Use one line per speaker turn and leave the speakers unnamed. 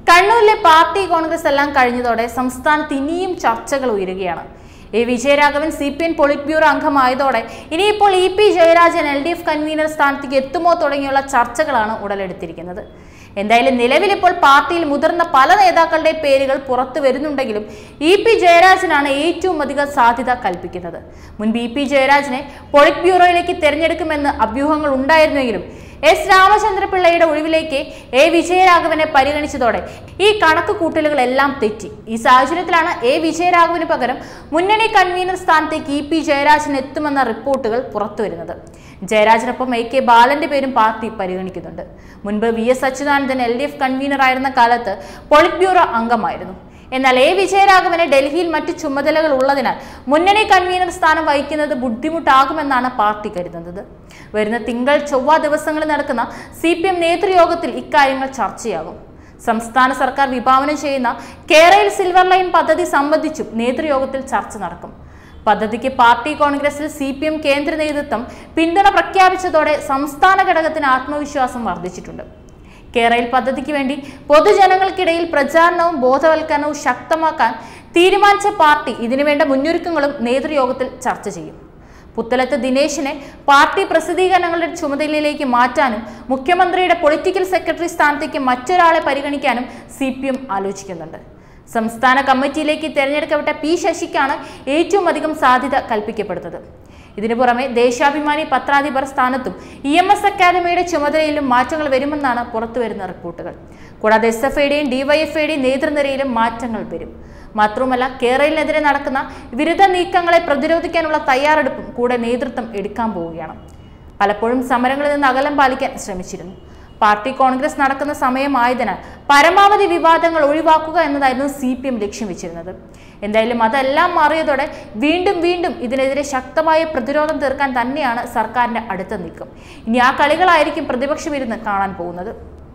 കണ്ണൂരിലെ പാർട്ടി കോൺഗ്രസ് എല്ലാം കഴിഞ്ഞതോടെ സംസ്ഥാനത്ത് ഇനിയും ചർച്ചകൾ ഉയരുകയാണ് A Vijayaraghavan C P M polit bureau അംഗമായതോടെ ഇനിയിപ്പോൾ E P Jayarajan L D F convener സ്ഥാനത്തേക്ക് എത്തുമോ തുടങ്ങിയുള്ള ചർച്ചകളാണ് ഉടലെടുത്തിരിക്കുന്നത് എന്തായാലും നിലവിലിപ്പോൾ പാർട്ടിയിൽ മുതിർന്ന പല നേതാക്കളുടെ പേരുകൾ പുറത്തു വരുന്നുണ്ടെങ്കിലും ഇ പി ജയരാജനാണ് ഏറ്റവും അധികം സാധ്യത കൽപ്പിക്കുന്നത് മുൻപ് ഇ പി ജയരാജനെ പൊളിറ്റ് ബ്യൂറോയിലേക്ക് തെരഞ്ഞെടുക്കുമെന്ന് അഭ്യൂഹങ്ങൾ ഉണ്ടായിരുന്നെങ്കിലും എസ് രാമചന്ദ്രപിള്ളയുടെ ഒഴിവിലേക്ക് എ വിജയരാഘവനെ പരിഗണിച്ചതോടെ ഈ കണക്ക് കൂട്ടലുകളെല്ലാം തെറ്റി ഈ സാഹചര്യത്തിലാണ് എ വിജയരാഘവന് പകരം മുന്നണി കൺവീനർ സ്ഥാനത്തേക്ക് ഇ പി ജയരാജൻ എത്തുമെന്ന റിപ്പോർട്ടുകൾ പുറത്തുവരുന്നത് ജയരാജനൊപ്പം എ കെ ബാലന്റെ പേരും പാർട്ടി പരിഗണിക്കുന്നുണ്ട് മുൻപ് V S Achuthanandan L D F convener ആയിരുന്ന കാലത്ത് പൊളിറ്റ് ബ്യൂറോ അംഗമായിരുന്നു എന്നാൽ എ വിജയരാഘവന് ഡൽഹിയിൽ മറ്റു ചുമതലകൾ ഉള്ളതിനാൽ മുന്നണി കൺവീനർ സ്ഥാനം വഹിക്കുന്നത് ബുദ്ധിമുട്ടാകുമെന്നാണ് പാർട്ടി കരുതുന്നത് വരുന്ന തിങ്കൾ ചൊവ്വ ദിവസങ്ങളിൽ നടക്കുന്ന സി പി എം നേതൃയോഗത്തിൽ ഇക്കാര്യങ്ങൾ ചർച്ചയാകും സംസ്ഥാന സർക്കാർ വിഭാവനം ചെയ്യുന്ന കേരയിൽ സിൽവർ ലൈൻ പദ്ധതി സംബന്ധിച്ചും നേതൃയോഗത്തിൽ ചർച്ച നടക്കും പദ്ധതിക്ക് പാർട്ടി കോൺഗ്രസിൽ സി പി എം കേന്ദ്ര നേതൃത്വം പിന്തുണ പ്രഖ്യാപിച്ചതോടെ സംസ്ഥാന ഘടകത്തിന് ആത്മവിശ്വാസം വർദ്ധിച്ചിട്ടുണ്ട് കേരയിൽ പദ്ധതിക്ക് വേണ്ടി പൊതുജനങ്ങൾക്കിടയിൽ പ്രചാരണവും ബോധവൽക്കരണവും ശക്തമാക്കാൻ തീരുമാനിച്ച പാർട്ടി ഇതിനുവേണ്ട മുന്നൊരുക്കങ്ങളും നേതൃയോഗത്തിൽ ചർച്ച ചെയ്യും പുത്തലത്ത് ദിനേശിനെ പാർട്ടി പ്രസിദ്ധീകരണങ്ങളുടെ ചുമതലയിലേക്ക് മാറ്റാനും മുഖ്യമന്ത്രിയുടെ പൊളിറ്റിക്കൽ സെക്രട്ടറി സ്ഥാനത്തേക്ക് മറ്റൊരാളെ പരിഗണിക്കാനും സി പി എം ആലോചിക്കുന്നുണ്ട് സംസ്ഥാന കമ്മിറ്റിയിലേക്ക് തിരഞ്ഞെടുക്കപ്പെട്ട പി ശശിക്കാണ് ഏറ്റവും അധികം സാധ്യത കൽപ്പിക്കപ്പെടുന്നത് ഇതിനു പുറമെ ദേശാഭിമാനി പത്രാധിപർ സ്ഥാനത്തും ഇ എം എസ് അക്കാദമിയുടെ ചുമതലയിലും മാറ്റങ്ങൾ വരുമെന്നാണ് പുറത്തുവരുന്ന റിപ്പോർട്ടുകൾ കൂടാതെ എസ് എഫ് ഐയുടെയും ഡിവൈഎഫ്ഐയുടെയും നേതൃനിരയിലും മാറ്റങ്ങൾ വരും മാത്രവുമല്ല കേരളത്തിനെതിരെ നടക്കുന്ന വിരുദ്ധ നീക്കങ്ങളെ പ്രതിരോധിക്കാനുള്ള തയ്യാറെടുപ്പും കൂടെ നേതൃത്വം എടുക്കാൻ പോവുകയാണ് പലപ്പോഴും സമരങ്ങളിൽ നിന്ന് അകലം പാലിക്കാൻ ശ്രമിച്ചിരുന്നു പാർട്ടി കോൺഗ്രസ് നടക്കുന്ന സമയമായതിനാൽ പരമാവധി വിവാദങ്ങൾ ഒഴിവാക്കുക എന്നതായിരുന്നു സി പി എം ലക്ഷ്യം വെച്ചിരുന്നത് എന്തായാലും അതെല്ലാം മാറിയതോടെ വീണ്ടും വീണ്ടും ഇതിനെതിരെ ശക്തമായ പ്രതിരോധം തീർക്കാൻ തന്നെയാണ് സർക്കാരിന്റെ അടുത്ത നീക്കം ഇനി ആ കളികളായിരിക്കും പ്രതിപക്ഷം ഇരുന്ന് കാണാൻ പോകുന്നത്